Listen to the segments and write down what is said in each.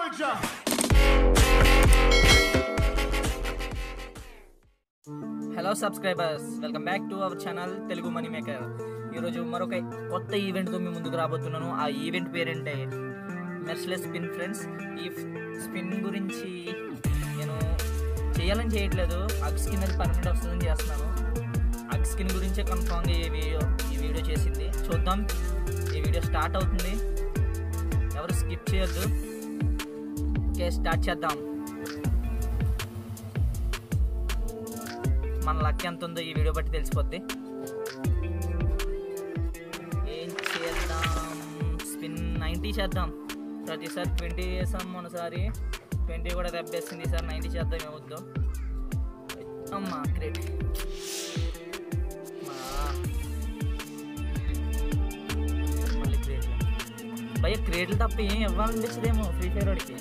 soldier. Hello subscribers welcome back to our channel Telugu money maker ఈరోజు మరొక కొత్త ఈవెంట్తో మీ ముందుకు రాబోతున్నాను ఆ ఈవెంట్ పేరేంటే మెర్స్లెస్ స్పిన్ ఫ్రెండ్స్ ఈ స్పిన్ గురించి నేను చేయాలని చేయట్లేదు అగ్ స్కిన్ అది పర్మనెంట్ వస్తుందని చేస్తున్నాను అగ్ స్కిన్ గురించే కన్ఫామ్గా ఈ వీడియో ఈ వీడియో చేసింది చూద్దాం ఈ వీడియో స్టార్ట్ అవుతుంది ఎవరు స్కిప్ చేయొద్దు ఓకే స్టార్ట్ చేద్దాం మన లక్ ఎంత ఉందో ఈ వీడియో బట్టి తెలిసిపోద్ది ఏం చేద్దాం స్పిన్ నైంటీ చేద్దాం ప్రతిసారి ట్వంటీ చేసాం మొన్నసారి ట్వంటీ కూడా దెబ్బేసింది ఈసారి నైంటీ చేద్దాం ఏమవుద్దో అమ్మా గ్రేట్ మళ్ళీ క్రేట్ భయ క్రేట్లు తప్ప ఏం ఇవ్వాలనిపించదేమో ఫ్రీ ఫైర్ వాడికి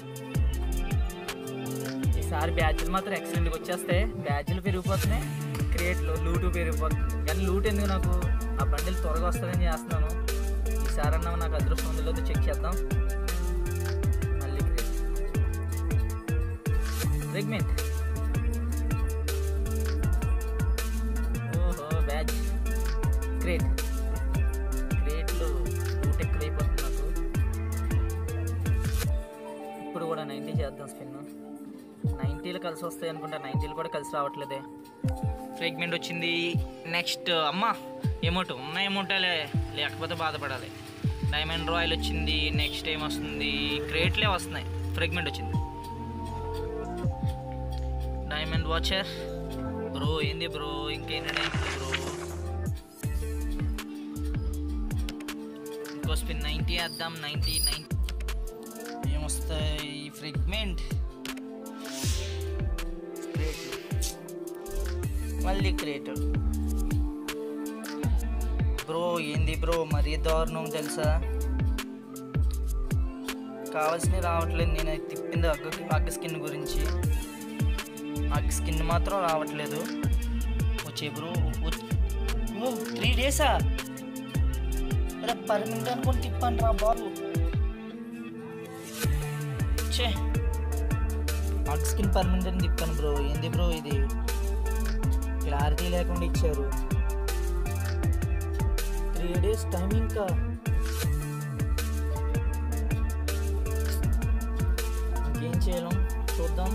ఈసారి బ్యాచ్లు మాత్రం ఎక్సలెంట్గా వచ్చేస్తే బ్యాచ్లు పెరిగిపోతున్నాయి క్రియేట్లు లూటు పెరిగిపోతుంది కానీ లూట్ ఎందుకు నాకు ఆ బండిలు త్వరగా వస్తుందని చేస్తున్నాను ఈసారి అన్నా నాకు అదృష్టం ఉందో లేదో చెక్ చేద్దాం మళ్ళీ క్రియేట్ రెగ్మెంట్ ఓహో బ్యాచ్ క్రియేట్ క్రియేట్లు లూట్ ఎక్కువైపోతుంది నాకు ఇప్పుడు కూడా నైంటీ చేద్దాం స్పిన్ నైంటీలు కలిసి వస్తాయి అనుకుంటా నైంటీలు కూడా కలిసి రావట్లేదే ఫ్రేగ్మెంట్ వచ్చింది నెక్స్ట్ అమ్మ ఎమౌంట్ ఉన్న ఎమౌంటాలే లేకపోతే బాధపడాలి డైమండ్ రాయల్ వచ్చింది నెక్స్ట్ ఏం వస్తుంది క్రేట్లే వస్తున్నాయి ఫ్రేగ్మెంట్ వచ్చింది డైమండ్ వాచర్ బ్రో ఏంది బ్రో ఇంకేంటి బ్రో ఇంకో స్పిన్ నైంటీ వేద్దాం నైంటీ నైంటీ ఏమొస్తాయి ఫ్రెగ్మెంట్ మళ్ళీ క్రియేటర్ బ్రో ఏంది బ్రో మరీ దారుణం తెలుసా కావాల్సినవి రావట్లేదు నేను అది తిప్పింది అగ్గ అగ్గ స్కిన్ గురించి అగ్గ స్కిన్ మాత్రం రావట్లేదు వచ్చే బ్రో ఓ త్రీ డేసా అరే పర్మనెంట్ అనుకొని తిప్పాను రా బాబు చే అగ్ స్కిన్ పర్మనెంట్ అని తిప్పాను బ్రో ఏంది బ్రో ఇది క్లారిటీ లేకుండా ఇచ్చారు త్రీ డేస్ టైం ఇంకా ఇంకేం చేయలేం చూద్దాం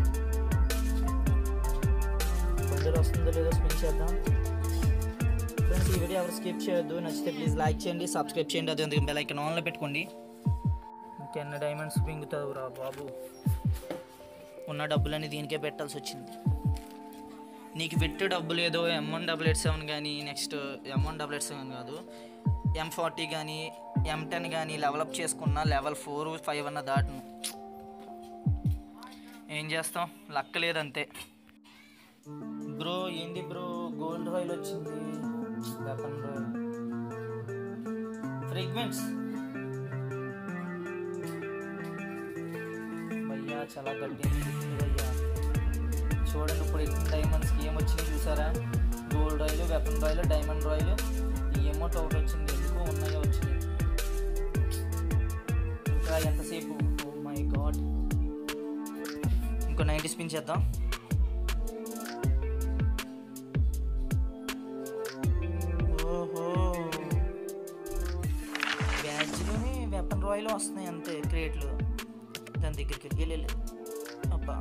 బండిలో వస్తుందో లేదో స్పిన్ చేద్దాం ఫ్రెండ్స్ ఈ వీడియో ఎవరు స్కిప్ చేయొద్దు నచ్చితే ప్లీజ్ లైక్ చేయండి సబ్స్క్రైబ్ చేయండి అదే అందుకు బెల్ ఐకన్ ఆన్లో పెట్టుకోండి ఇంకెన్ని డైమండ్స్ పింగుతావు రా బాబు ఉన్న డబ్బులన్నీ దీనికే పెట్టాల్సి వచ్చింది నీకు పెట్టే డబ్బులు ఏదో M one double eight seven కానీ next M one double eight seven కాదు ఎం ఫార్టీ కానీ ఎం టెన్ కానీ లెవలప్ చేసుకున్న లెవెల్ ఫోర్ ఫైవ్ అన్న దాటును ఏం చేస్తాం లక్క లేదంతే బ్రో ఏంది బ్రో గోల్డ్ రాయల్ వచ్చింది వెపన్ రాయల్ ఫ్రేగ్మెంట్స్ భయ్యా చాలా గట్టి భయ్యా చూడండి ఇప్పుడు డైమండ్స్కి ఏమొచ్చినాయి చూసారా gold royal weapon royal diamond royal ఈ అమౌంట్ ఒకటి వచ్చింది ఎందుకో ఉన్నాయో వచ్చినాయి ఇంకా ఎంతసేపు ఓ మై గాడ్ ఇంకో నైంటీ స్పిన్ చేద్దాం ఓహో బ్యాచ్లోని వెపన్ రాయల్ వస్తున్నాయి అంతే క్రియేట్లు దాని దగ్గరికి వెళ్ళి అబ్బా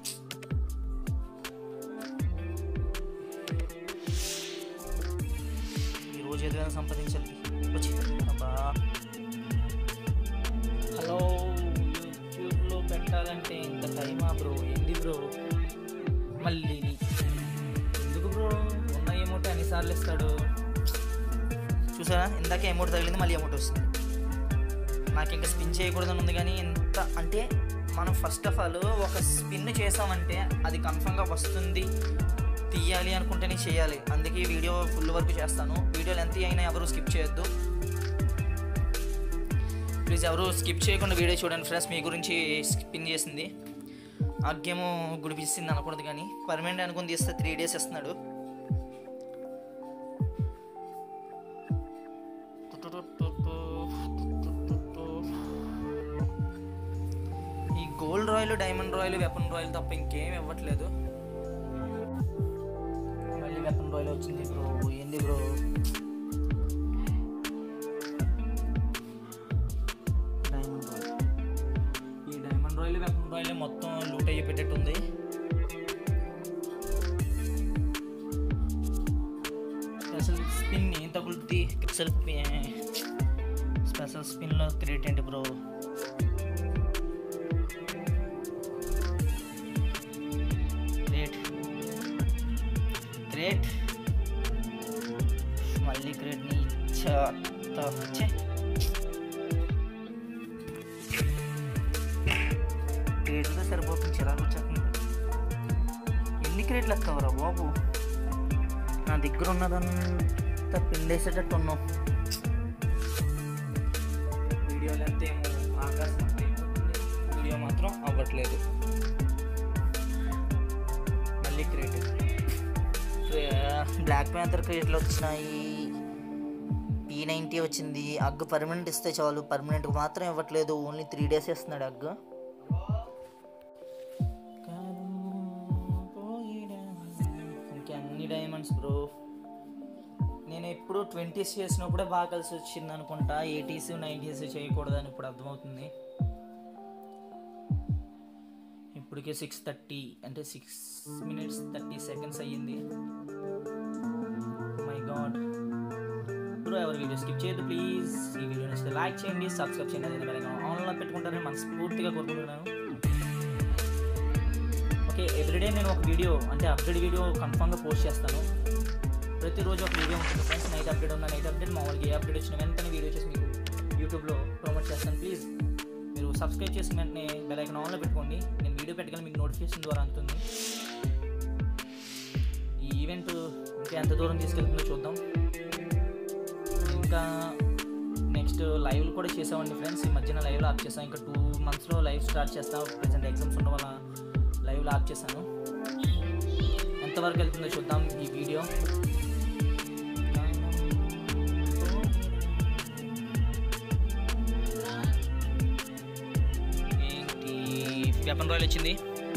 ఈరోజు ఏదైనా సంపాదించాలి వచ్చి అబ్బా హలో యూట్యూబ్లో పెట్టాలంటే ఇంత టైమా బ్రో ఏంది బ్రో మళ్ళీ ఎందుకు బ్రో ఉన్న అమౌంట్ అన్నిసార్లు ఇస్తాడు చూసారా ఇందాక అమౌంట్ తగిలింది మళ్ళీ అమౌంట్ వస్తుంది నాకు ఇంకా స్పిన్ చేయకూడదని ఉంది కానీ ఇంత అంటే మనం ఫస్ట్ ఆఫ్ ఆల్ ఒక స్పిన్ చేసామంటే అది కన్ఫర్మ్గా వస్తుంది తీయాలి అనుకుంటేనే చేయాలి అందుకే ఈ వీడియో ఫుల్ వరకు చేస్తాను వీడియోలు ఎంత అయినా ఎవరు స్కిప్ చేయొద్దు ప్లీజ్ ఎవరు స్కిప్ చేయకుండా వీడియో చూడండి ఫ్రెండ్స్ మీ గురించి స్కిప్పింగ్ చేసింది ఆగ్యము గుడిపిస్తుంది అనకూడదు కానీ పర్మనెంట్ అనుకుని తీస్తే త్రీ డేస్ ఇస్తున్నాడు gold royal diamond royal weapon royal తప్ప ఇంకేం ఇవ్వట్లేదు మళ్ళీ వెపన్ రాయల్ వచ్చింది బ్రో ఏంది బ్రో డైమండ్ రాయల్ ఈ డైమండ్ రాయల్ వెపన్ రాయల్ మొత్తం లూట్ అయ్యి పెట్టేట్టుంది స్పెషల్ స్పిన్ ఏం తగులుద్ది పిక్సెల్ స్పెషల్ స్పిన్లో క్రియేట్ ఏంటి బ్రో క్రియేట్ క్రియేట్ మళ్ళీ క్రియేట్ ని ఇచ్చే క్రియేట్తో సరిపోతుంది చిరాకు వచ్చేస్తుంది ఎన్ని క్రియేట్లు ఎక్కవరా బాబు నా దగ్గర ఉన్నదంతా పిండేసేటట్టు ఉన్నాం వీడియో లెంత్ ఏమో ఆకాశం అంత అయిపోతుంది వీడియో మాత్రం అవ్వట్లేదు మళ్ళీ క్రియేట్ బ్లాక్ ప్యాంథర్ క్రియేట్లు వచ్చినాయి పీ నైంటీ వచ్చింది అగ్గు పర్మనెంట్ ఇస్తే చాలు పర్మనెంట్గా మాత్రం ఇవ్వట్లేదు ఓన్లీ త్రీ డేస్ ఇస్తున్నాడు అగ్గు ఇంకా అన్ని డైమండ్స్ బ్రో నేను ఎప్పుడు ట్వంటీస్ చేసినప్పుడే బాగా కలిసి వచ్చింది అనుకుంటా ఎయిటీస్ నైంటీస్ చేయకూడదని ఇప్పుడు అర్థమవుతుంది ఇప్పటికే సిక్స్ థర్టీ అంటే సిక్స్ మినిట్స్ థర్టీ సెకండ్స్ అయ్యింది మై గాడ్ బ్రో ఎవరి వీడియో స్కిప్ చేయొద్దు ప్లీజ్ ఈ వీడియో నచ్చితే లైక్ చేయండి సబ్స్క్రైబ్ చేయండి అదే విధంగా ఆన్లైన్లో పెట్టుకుంటారని మనస్ఫూర్తిగా కోరుకుంటున్నాను ఓకే ఎవ్రీడే నేను ఒక వీడియో అంటే అప్డేట్ వీడియో కన్ఫామ్గా పోస్ట్ చేస్తాను ప్రతిరోజు ఒక వీడియో ఉంటుంది ఫ్రెండ్స్ నైట్ అప్డేట్ ఉన్న నైట్ అప్డేట్ మామూలుగా ఏ అప్డేట్ వచ్చిన వెంటనే వీడియో చేసి మీకు యూట్యూబ్లో ప్రమోట్ చేస్తాను ప్లీజ్ మీరు సబ్స్క్రైబ్ చేసిన వెంటనే బెల్ ఐకన్ ఆన్లో పెట్టుకోండి నేను వీడియో పెట్టగలను మీకు నోటిఫికేషన్ ద్వారా అందుతుంది ఈ ఈవెంట్ ఇంకా ఎంత దూరం తీసుకెళ్తుందో చూద్దాం ఇంకా నెక్స్ట్ లైవ్లు కూడా చేసామండి ఫ్రెండ్స్ ఈ మధ్యన లైవ్లో ఆప్ చేసాం ఇంకా టూ మంత్స్లో లైవ్ స్టార్ట్ చేస్తాం ప్రజెంట్ ఎగ్జామ్స్ ఉండడం వల్ల లైవ్లో ఆప్ చేశాను ఎంతవరకు వెళ్తుందో చూద్దాం ఈ వీడియో ఏంటి వెపన్ రాయల్ వచ్చింది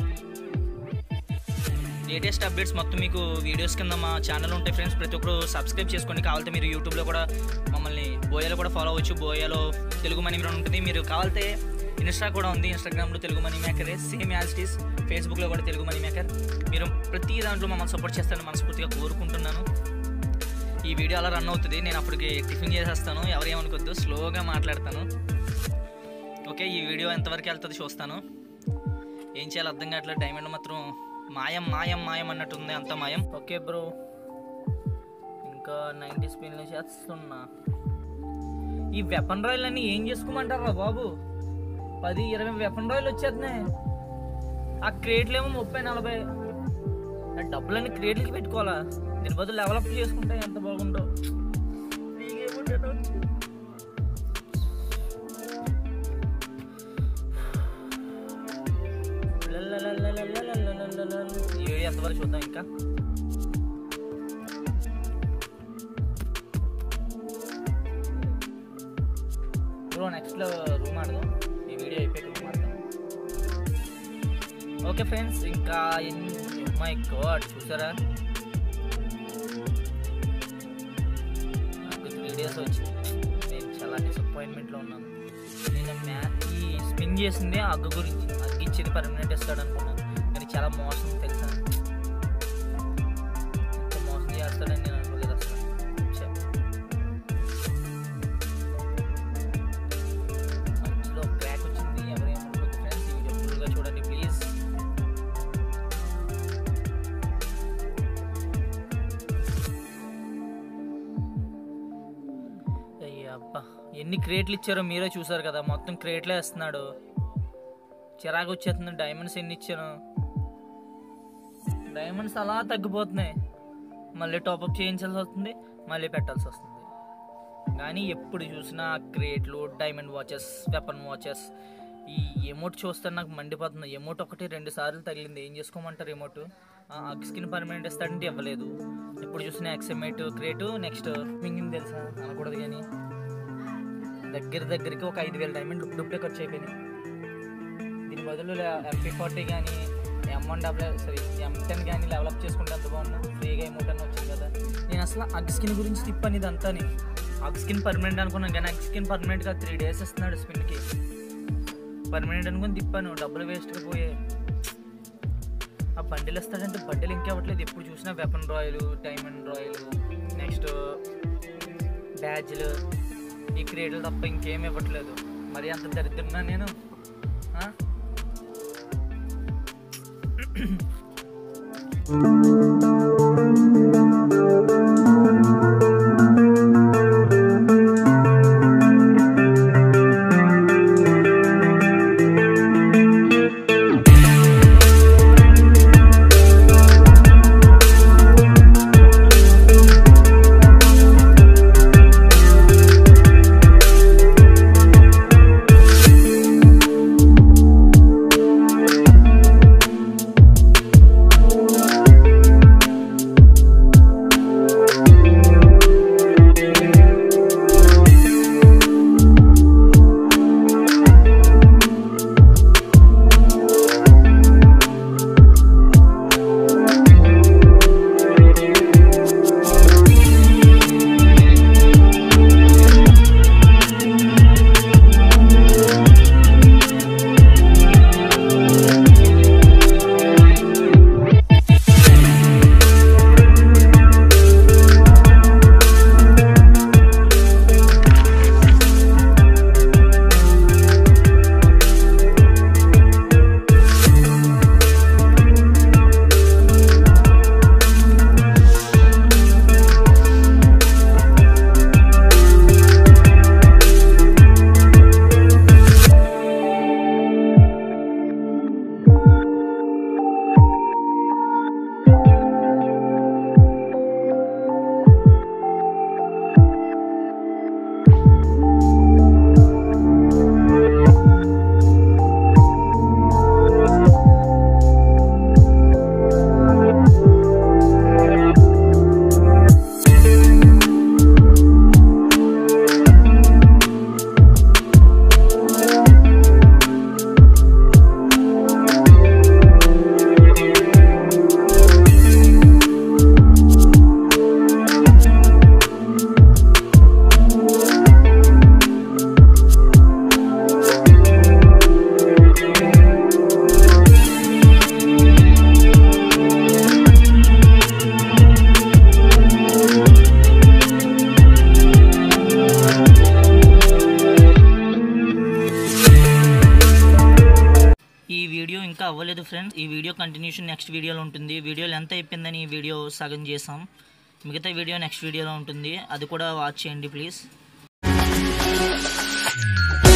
లేటెస్ట్ అప్డేట్స్ మొత్తం మీకు వీడియోస్ కింద మా ఛానల్ ఉంటాయి ఫ్రెండ్స్ ప్రతి ఒక్కరు సబ్స్క్రైబ్ చేసుకోండి కావాలంటే మీరు యూట్యూబ్లో కూడా మమ్మల్ని బోయాలో కూడా ఫాలో అవ్వచ్చు బోయాలో తెలుగు మనీ మీటర్ ఉంటుంది మీరు కావాలంటే ఇన్స్టా కూడా ఉంది ఇన్స్టాగ్రామ్లో తెలుగు మనీ మేకరే సేమ్ యాజ్ ఇట్ ఈస్ ఫేస్బుక్లో కూడా తెలుగు మనీ మేకర్ మీరు ప్రతి దాంట్లో మమ్మల్ని సపోర్ట్ చేస్తారని మనస్ఫూర్తిగా కోరుకుంటున్నాను ఈ వీడియో అలా రన్ అవుతుంది నేను అప్పటికి టిఫిన్ చేసేస్తాను ఎవరేమనుకోద్దు స్లోగా మాట్లాడతాను ఓకే ఈ వీడియో ఎంతవరకు వెళ్తుంది చూస్తాను ఏం చేయాలో అర్థం కావట్లేదు డైమండ్ మాత్రం మాయం మాయం మాయం అన్నట్టు ఉంది అంత మాయం ఓకే బ్రో ఇంకా నైంటీ స్పీడ్లో చేస్తున్నా ఈ వెపన్ రాయల్ అన్ని ఏం చేసుకోమంటారా బాబు పది ఇరవై వెపన్ రాయల్ వచ్చేస్తున్నాయి ఆ క్రేట్లు ఏమో ముప్పై నలభై ఆ డబ్బులన్నీ క్రియేట్లకి పెట్టుకోవాలా దీని బదులు డెవలప్ చేసుకుంటే ఎంత బాగుందో నీకేమో తెలియదు. లలలలలలలలలలల. ఈ వీడియో ఎంతవరకు చూద్దాం ఇంకా బ్రో నెక్స్ట్లో రూమ్ ఆడదాం ఈ వీడియో అయిపోయి రూమ్ ఆడదాం ఓకే ఫ్రెండ్స్ ఇంకా మై గాడ్ చూసారా నాకు త్రీ డేస్ వచ్చింది నేను చాలా డిసప్పాయింట్మెంట్లో ఉన్నాను నేను మ్యాచ్ ఈ స్పిన్ చేసింది అగ్గు గురించి అగ్గు ఇచ్చేది పర్మనెంట్ ఇస్తాడు అనుకున్నాను కానీ చాలా మోసం తెలుసా ఇంత మోసం చేస్తాడని నేను అనుకోలేదు అసలు ఛే. మధ్యలో క్రాక్ వచ్చింది ఎవరేమనుకోవద్దు ఫ్రెండ్స్ ఈ వీడియో ఫుల్గా చూడండి ప్లీజ్ అయ్యా అబ్బా ఎన్ని క్రేట్లు ఇచ్చారో మీరే చూసారు కదా మొత్తం క్రేట్లే ఇస్తున్నాడు చిరాకు వచ్చేస్తుంది డైమండ్స్ ఎన్ని ఇచ్చాను డైమండ్స్ అలా తగ్గిపోతున్నాయి మళ్ళీ టాప్అప్ చేయించాల్సి వస్తుంది మళ్ళీ పెట్టాల్సి వస్తుంది కానీ ఎప్పుడు చూసినా క్రేట్లు డైమండ్ వాచెస్ వెపన్ వాచెస్ ఈ ఎమోట్ చూస్తే నాకు మండిపోతుంది ఎమోట్ ఒకటి రెండు సార్లు తగిలింది ఏం చేసుకోమంటారు ఎమోట్ స్కిన్ పర్మనెంట్ ఇస్తాడంటే ఇవ్వలేదు ఎప్పుడు చూసినా ఎక్స్ఎమేట్ క్రేటు నెక్స్ట్ మింగింది తెలుసా అనకూడదు కానీ దగ్గర దగ్గరికి ఒక ఐదు వేల డైమండ్ డబ్బులే ఖర్చు అయిపోయినాయి దీని బదులు ఎంపీ ఫార్టీ కానీ M one W sorry M ten కానీ డెవలప్ చేసుకుంటే ఎంత బాగున్నా ఫ్రీగా ఎమౌంట్ అని వచ్చింది కదా నేను అసలు అగ్ స్కిన్ గురించి తిప్పాను ఇదంతా నేను అగ్ స్కిన్ పర్మనెంట్ అనుకున్నాను కానీ అగ్ స్కిన్ పర్మనెంట్గా త్రీ డేస్ ఇస్తున్నాడు స్పిన్కి పర్మనెంట్ అనుకుని తిప్పాను డబ్బులు వేస్ట్గా పోయాయి ఆ బండిలు ఇస్తాడంటే బండిలు ఇంకెవ్వట్లేదు ఎప్పుడు చూసినా weapon royale diamond royale next బ్యాజ్లు ఈ క్రియేట్లు తప్ప ఇంకేం ఇవ్వట్లేదు మరి అంత దరిద్రనా నేను ఆ? ఈ వీడియో ఇంకా అవ్వలేదు ఫ్రెండ్స్ ఈ వీడియో కంటిన్యూషన్ నెక్స్ట్ వీడియోలో ఉంటుంది వీడియోలో ఎంత అయిపోయిందని ఈ వీడియో సగం చేసాం మిగతా వీడియో నెక్స్ట్ వీడియోలో ఉంటుంది అది కూడా వాచ్ చేయండి ప్లీజ్